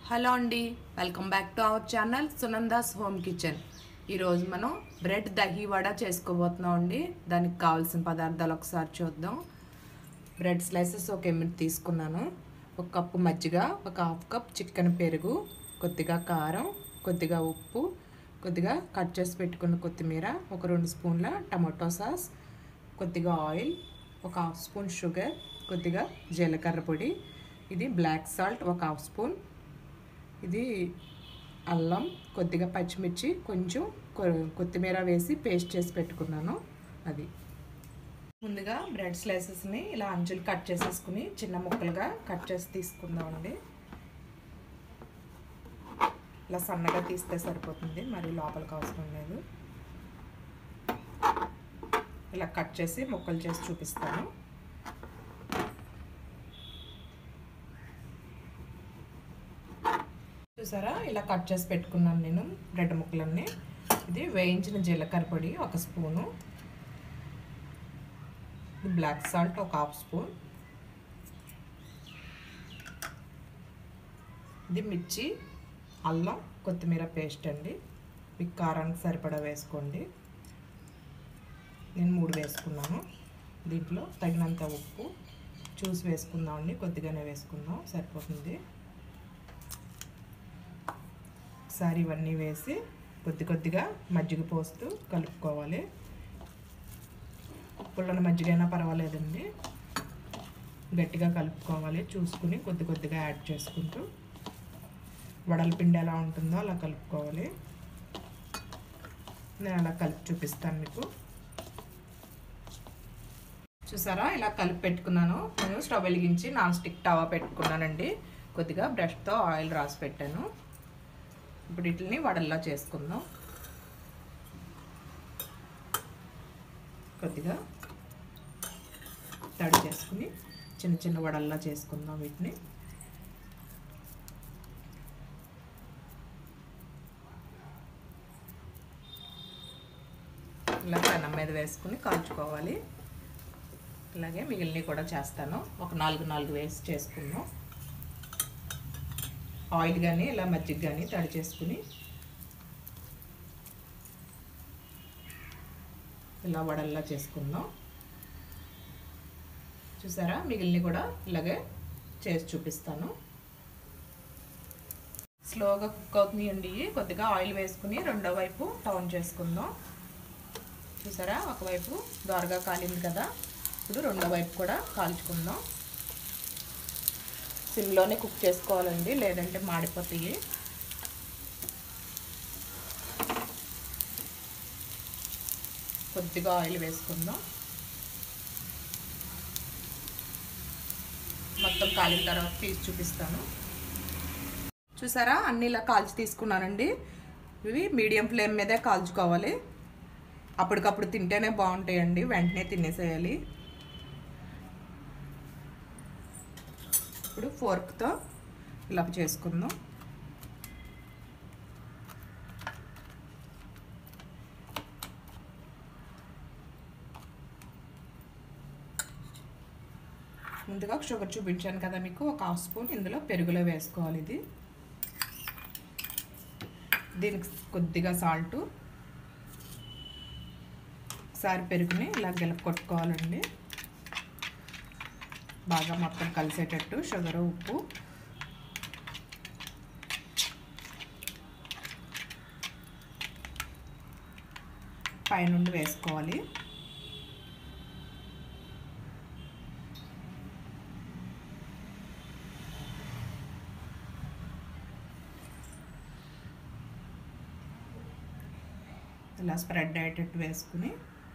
hello అండి welcome back to our channel Sunanda's home kitchen ఈరోజు మనం బ్రెడ్ దహీ వడ చేసుకోబోతున్నాం అండి దానికి కావాల్సిన పదార్థాలు ఒకసారి చూద్దాం బ్రెడ్ స్లైసెస్ ఒక ఎనిమిది తీసుకున్నాను ఒక కప్పు మజ్జిగ ఒక హాఫ్ కప్ చికెన్ పెరుగు కొద్దిగా కారం కొద్దిగా ఉప్పు కొద్దిగా కట్ చేసి పెట్టుకున్న కొత్తిమీర ఒక రెండు స్పూన్ల టమాటో సాస్ కొద్దిగా ఆయిల్ ఒక హాఫ్ స్పూన్ షుగర్ కొద్దిగా జీలకర్ర పొడి ఇది బ్లాక్ సాల్ట్ ఒక హాఫ్ స్పూన్ ఇది అల్లం కొద్దిగా పచ్చిమిర్చి కొంచెం కొ- కొత్తిమీర వేసి పేస్ట్ చేసి పెట్టుకున్నాను అది ముందుగా బ్రెడ్ స్లైసెస్ని ఇలా అంచులు కట్ చేసేసుకుని చిన్న ముక్కలుగా కట్ చేసి తీసుకుందామండి ఇలా సన్నగా తీస్తే సరిపోతుంది మరి లోపలికి అవసరం లేదు ఇలా కట్ చేసి ముక్కలు చేసి చూపిస్తాను చూసారా ఇలా కట్ చేసి పెట్టుకున్నాను నేను బ్రెడ్ ముక్కలన్నీ ఇది వేయించిన జీలకర్ర పొడి ఒక స్పూను ఇది బ్లాక్ సాల్ట్ ఒక హాఫ్ స్పూన్ ఇది మిర్చి అల్లం కొత్తిమీర పేస్ట్ అండి మీకు కారానికి సరిపడా వేసుకోండి నేను మూడు వేసుకున్నాను దీంట్లో తగినంత ఉప్పు చూసి వేసుకుందామండి కొద్దిగానే వేసుకుందాం సరిపోతుంది ఒకసారి ఇవన్నీ వేసి కొద్ది కొద్దిగా మజ్జిగ పోస్తూ కలుపుకోవాలి పుల్లన మజ్జిగ అయినా పర్వాలేదండి గట్టిగా కలుపుకోవాలి చూసుకుని కొద్ది కొద్దిగా యాడ్ చేసుకుంటూ వడల పిండి ఎలా ఉంటుందో అలా కలుపుకోవాలి నేను అలా కలిపి చూపిస్తాను మీకు చూసారా ఇలా కలిపి పెట్టుకున్నాను నేను స్టవ్ వెలిగించి నాన్ స్టిక్ టవా పెట్టుకున్నానండి కొద్దిగా బ్రష్తో ఆయిల్ రాసి పెట్టాను ఇప్పుడు వీటిని వడల్లా చేసుకుందాం కొద్దిగా తడి చేసుకుని చిన్న చిన్న వడల్లా చేసుకుందాం వీటిని ఇలా పెనం మీద వేసుకుని కాల్చుకోవాలి అలాగే మిగిలినవి కూడా చేస్తాను ఒక నాలుగు నాలుగు వేసి చేసుకుందాం ఆయిల్ కానీ ఇలా మజ్జిగ కానీ తడి చేసుకుని ఇలా వడల్లా చేసుకుందాం చూసారా మిగిలినవి కూడా ఇలాగే చేసి చూపిస్తాను స్లోగా కుక్ అవుతున్నాయండి కొద్దిగా ఆయిల్ వేసుకుని రెండో వైపు టౌన్ చేసుకుందాం చూసారా ఒకవైపు దోరగా కాలింది కదా ఇప్పుడు రెండో వైపు కూడా కాల్చుకుందాం సిమ్లోనే కుక్ చేసుకోవాలండి లేదంటే మాడిపోతాయి కొద్దిగా ఆయిల్ వేసుకుందాం మొత్తం కాలిన తర్వాత తీసి చూపిస్తాను చూసారా అన్ని ఇలా కాల్చి తీసుకున్నానండి ఇవి మీడియం ఫ్లేమ్ మీదే కాల్చుకోవాలి అప్పటికప్పుడు తింటేనే బాగుంటాయండి వెంటనే తినేసేయాలి ఇప్పుడు ఫోర్క్తో ఇలా చేసుకుందాం ముందుగా షుగర్ చూపించాను కదా మీకు ఒక హాఫ్ స్పూన్ ఇందులో పెరుగులో వేసుకోవాలి ఇది దీనికి కొద్దిగా సాల్టు ఒకసారి పెరుగుని ఇలా గెలప కొట్టుకోవాలండి బాగా మొత్తం కలిసేటట్టు షుగర్ ఉప్పు పైనుండి వేసుకోవాలి ఇలా స్ప్రెడ్ అయ్యేటట్టు వేసుకుని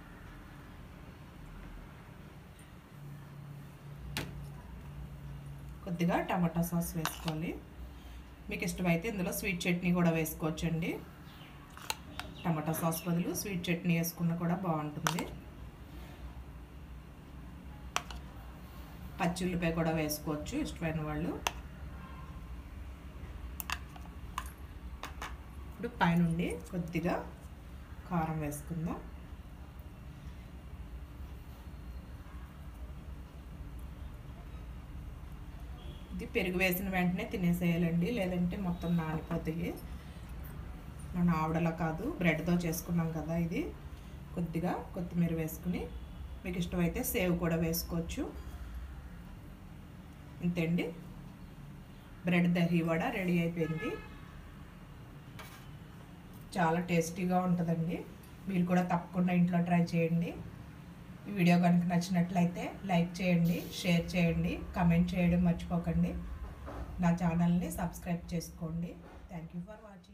కొద్దిగా టమాటా సాస్ వేసుకోవాలి మీకు ఇష్టమైతే ఇందులో స్వీట్ చట్నీ కూడా వేసుకోవచ్చండి టమాటా సాస్ బదులు స్వీట్ చట్నీ వేసుకున్న కూడా బాగుంటుంది పచ్చి ఉల్లిపాయ కూడా వేసుకోవచ్చు ఇష్టమైన వాళ్ళు ఇప్పుడు పైనుండి కొద్దిగా కారం వేసుకుందాం ఇది పెరుగు వేసిన వెంటనే తినేసేయాలండి లేదంటే మొత్తం నానిపోతాయి మన ఆవిడలా కాదు బ్రెడ్తో చేసుకున్నాం కదా ఇది కొద్దిగా కొత్తిమీర వేసుకుని మీకు ఇష్టమైతే సేవ్ కూడా వేసుకోవచ్చు ఇంతేండి బ్రెడ్ దహీ వడ రెడీ అయిపోయింది చాలా టేస్టీగా ఉంటుందండి మీరు కూడా తప్పకుండా ఇంట్లో ట్రై చేయండి ఈ వీడియో కనుక నచ్చినట్లయితే లైక్ చేయండి షేర్ చేయండి కమెంట్ చేయడం మర్చిపోకండి నా ఛానల్ని సబ్స్క్రైబ్ చేసుకోండి థ్యాంక్ యూ ఫర్ వాచింగ్